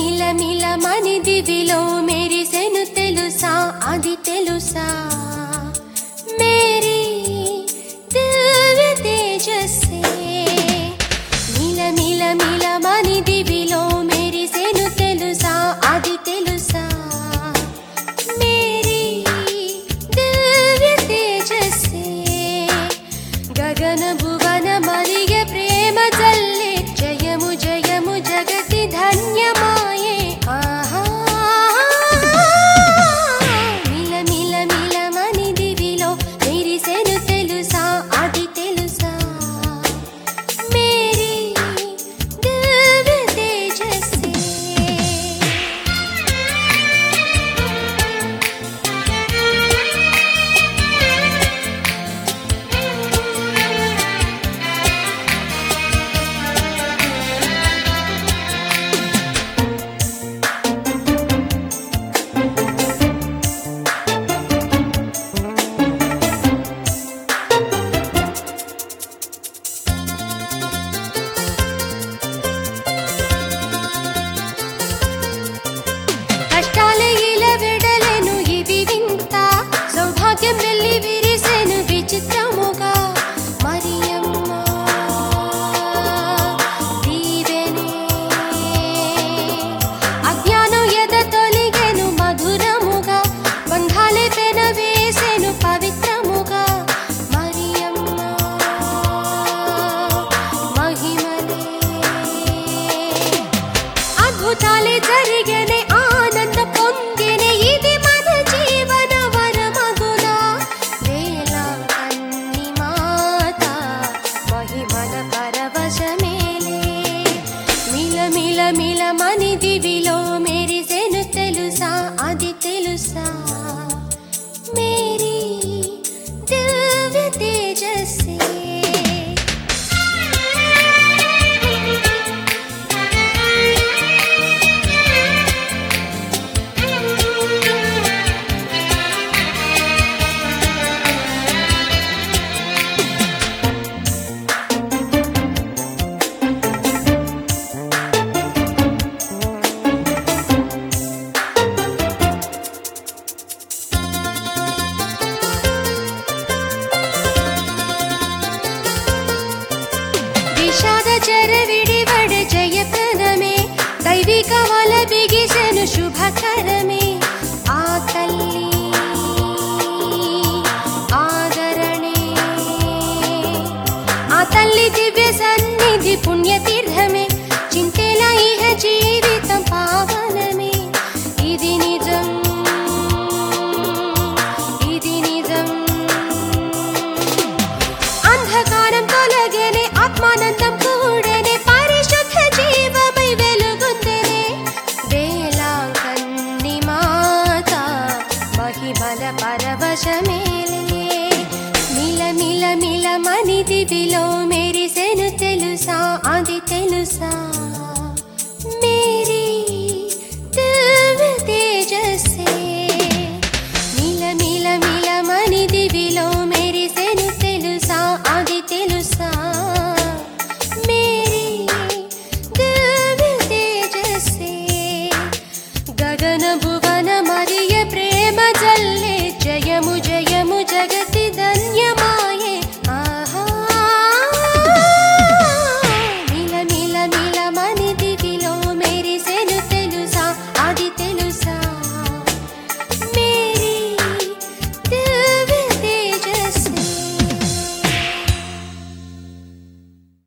మిల మిల మని దివిలో మెరిసెను తెలుసా అది తెలుసా మేరీ దివ్య తేజస్సే మిల మిల మిల మని దివిలో మెరిసెను తెలుసా అది తెలుసా మేరీ దివ్య తేజస్సే గగన భువన మరియ ప్రేమ జల్లే జయము జయము జగతి ధన్యమాయే ఆహా మిల మిల మిల మని దివిలో మెరిసెను తెలుసా అది తెలుసా మేరీ దివ్య తేజస్సే కష్టాలే ఇలా వెడలెను ఇది వింత సౌభాగ్యం వెళ్ళి విరిసెను విచిత్రముగా మరియమ్మ దీవెనే అజ్ఞానం ఎద తొలిగెను మధురముగా బంధాలే పెన వేసెను పవిత్రముగా మరియమ్మ మహిమలే అద్భుతాలే జరిగనే ఆనంద పొందినే ఇది మన జీవన వరమగునా వేళ కన్ని మాత మహిమల పరవశమేలే మిల మిల మిల మని దివిలో మెరిసెను తెలుసా అది తెలుసా మేరీ దివ్య తేజస్సే ವಿಷಾದ ಚರವಿಡಿವಡ ಜಯಪ್ರದಮೇ ದೈವಿಕ ವಲ ಬಿಗಿಸನು ಶುಭಕರಮೇ ಆ ತಲ್ಲಿ ಆದರಣೆ ఆ తల్లి దివ్య సన్నిధి పుణ్యతీర్థమే చింతేలా ఇహ జీవితం పావనమే ఇది నిజం ఇది నిజం అంధకారం తొలగనే ఆత్మానందం కూడనే పరిశుద్ధ జీవమై వెలుగుందనే వేలాంకన్ని మాత మహిమల పరవశమేలే మిల మిల మిల మని దివిలో మెరిసెను తెలుసా అది తెలుసా మేరీ దివ్య తేజస్సే మిల మిల మిల మని దివిలో మెరిసెను తెలుసా అది తెలుసా